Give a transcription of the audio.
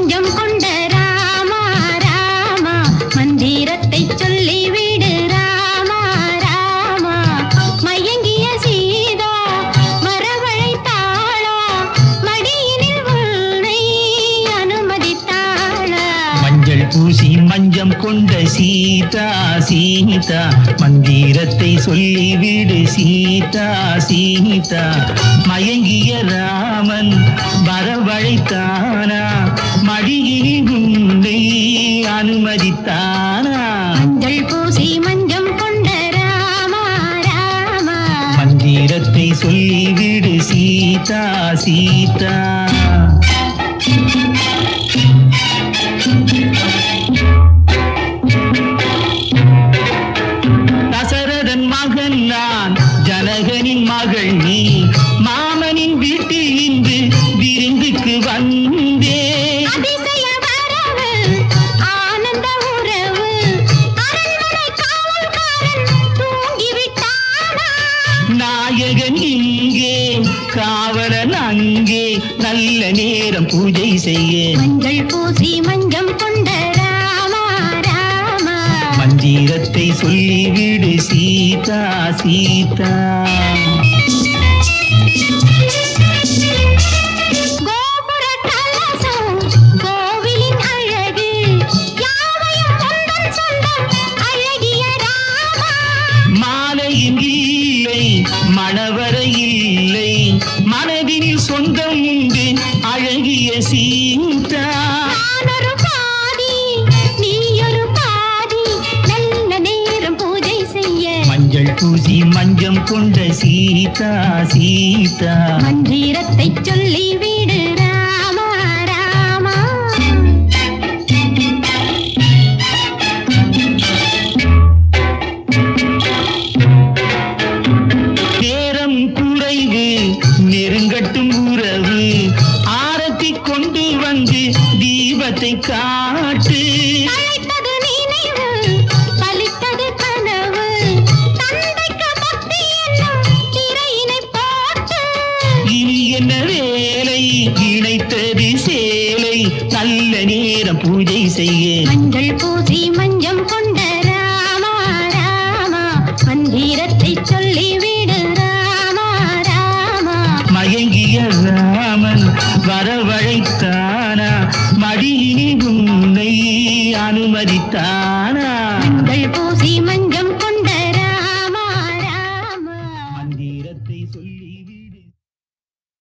மஞ்சம் கொண்ட ராமா ராமா மந்திரத்தை சொல்லி விடு ராமா ராமா மயங்கிய சீதா வரவழைத்தாளா மடியினில் உன்னை அனுமதித்தாளா மஞ்சள் பூசி மஞ்சம் கொண்ட சீதா சீதா மந்திரத்தை சொல்லிவிடு சீதா சீதா மயங்கிய ராமன் வரவழைத்தானா மடியில் உன்னை அனுமதித்தானா மஞ்சள் பூசி மஞ்சம் கொண்ட ராமா ராமா மந்திரத்தை சொல்லிவிடு சீதா சீதா தசரதன் மகன் நான் ஜனகனின் மகள் நீ மாமனின் வீட்டில் இன்று விருந்துக்கு வந்தே அதிசய வரவு ஆனந்த உறவு அரண்மனை காவல்காரன் தூங்கிவிட்டானா நாயகன் இங்கே காவலன் அங்கே நல்ல நேரம் பூஜை செய்ய மஞ்சள் பூசி மஞ்சம் கொண்ட ராமா ராமா மந்திரத்தை சொல்லிவிடு சீதா சீதா கோபுர கலசம் கோவிலின் அழகு யாவையும் சொந்தம் சொந்தம் அழகிய ராமா மாலையும் இல்லை மணவரை இல்லை மனதினில் சொந்தம் உண்டு அழகிய சீதா நானொரு பாதி நீயொரு பாதி நல்ல நேரம் பூஜை செய்ய மஞ்சள் பூசி மஞ்சம் கொண்ட சீதா சீதா மந்திரத்தை சொல்லி விடு ராமா ராமா நேரம் குறைவு நெருங்கட்டும் உறவு ஆரத்தி கொண்டு வந்து தீபத்தை காட்டு அழைத்தது நினைவு பலித்தது கனவு தந்தைக்கு பக்தி என்னும் திரையினை போட்டு இனி என்ன வேலை இணைத்தது சேலை நல்ல நேரம் பூஜை செய்ய மஞ்சள் பூசி மஞ்சம் கொண்ட ராமா ராமா மந்திரத்தை சொல்லி விடு ராமா ராமா மயங்கிய ராமன் வரவழைத்தானா மடியினி உன்னை அனுமதித்தானா